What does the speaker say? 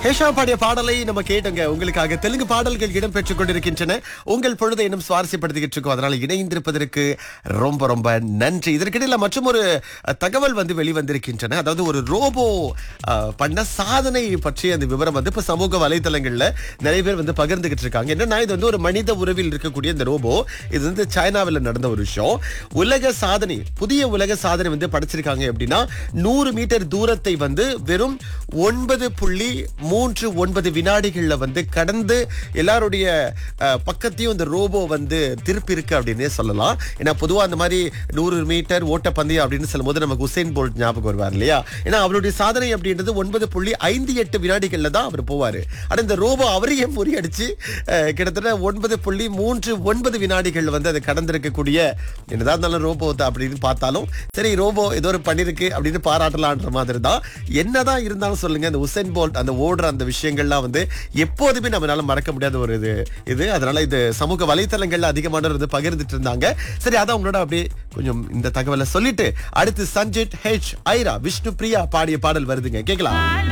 ஹேஷா பாடிய பாடலை நம்ம கேட்டோங்க உங்களுக்காக தெலுங்கு பாடல்கள் இடம்பெற்றுக் கொண்டிருக்கின்றன உங்கள் பொழுதை இன்னும் சுவாரஸ்யப்படுத்திக்கிட்டு இருக்கோம் அதனால இணைந்திருப்பதற்கு ரொம்ப ரொம்ப நன்றி இதற்கிடையில மற்றும் ஒரு தகவல் வந்து வெளிவந்திருக்கின்றன அதாவது ஒரு ரோபோ அஹ், பண்ண சாதனை பற்றிய அந்த விவரம் வந்து இப்ப சமூக வலைதளங்கள்ல நிறைய பேர் வந்து பகிர்ந்துகிட்டு இருக்காங்க என்னன்னா இது வந்து ஒரு மனித உறவில் இருக்கக்கூடிய இந்த ரோபோ இது வந்து சைனாவில் நடந்த ஒரு விஷயம் உலக சாதனை புதிய உலக சாதனை வந்து படைச்சிருக்காங்க எப்படின்னா நூறு மீட்டர் தூரத்தை வந்து வெறும் ஒன்பது புள்ளி மூன்று ஒன்பது வினாடிகள்ல வந்து கடந்து எல்லாருடைய அஹ், பக்கத்தையும் இந்த ரோபோ வந்து திருப்பி இருக்கு அப்படின்னே சொல்லலாம் ஏன்னா பொதுவா அந்த மாதிரி நூறு மீட்டர் ஓட்டப்பந்தயம் அப்படின்னு சொல்லும்போது நமக்கு உசேன் போல்ட் ஞாபகம் வருவார் இல்லையா ஏன்னா அவருடைய சாதனை அப்படின்றது ஒன்பது புள்ளி ஐந்து எட்டு வினாடிகள்ல தான் அவர் போவாரு ஆனா இந்த ரோபோ அவரையே முறியடிச்சு அஹ், கிட்டத்தட்ட ஒன்பது புள்ளி மூன்று ஒன்பது வினாடிகள் வந்து அது கடந்திருக்கக்கூடிய என்னதான் இருந்தாலும் ரோபோ தான் அப்படின்னு பார்த்தாலும் சரி ரோபோ ஏதோ ஒரு பண்ணிருக்கு அப்படின்னு பாராட்டலான்ற மாதிரி தான் என்னதான் இருந்தாலும் சொல்லுங்க இந்த உசேன் போல்ட் அந்த ஓடுற அந்த விஷயங்கள்லாம் வந்து எப்போதுமே நம்மளால மறக்க முடியாத ஒரு இது இது அதனால இது சமூக வலைத்தளங்கள்ல அதிகமானவர் வந்து பகிர்ந்துட்டு இருந்தாங்க சரி அதான் உங்களோட அப்படியே கொஞ்சம் இந்த தகவலை சொல்லிட்டு அடுத்து சஞ்சித் ஹெச் ஐரா விஷ்ணு பிரியா பாடிய பாடல் வருதுங்க கேட்கலாம்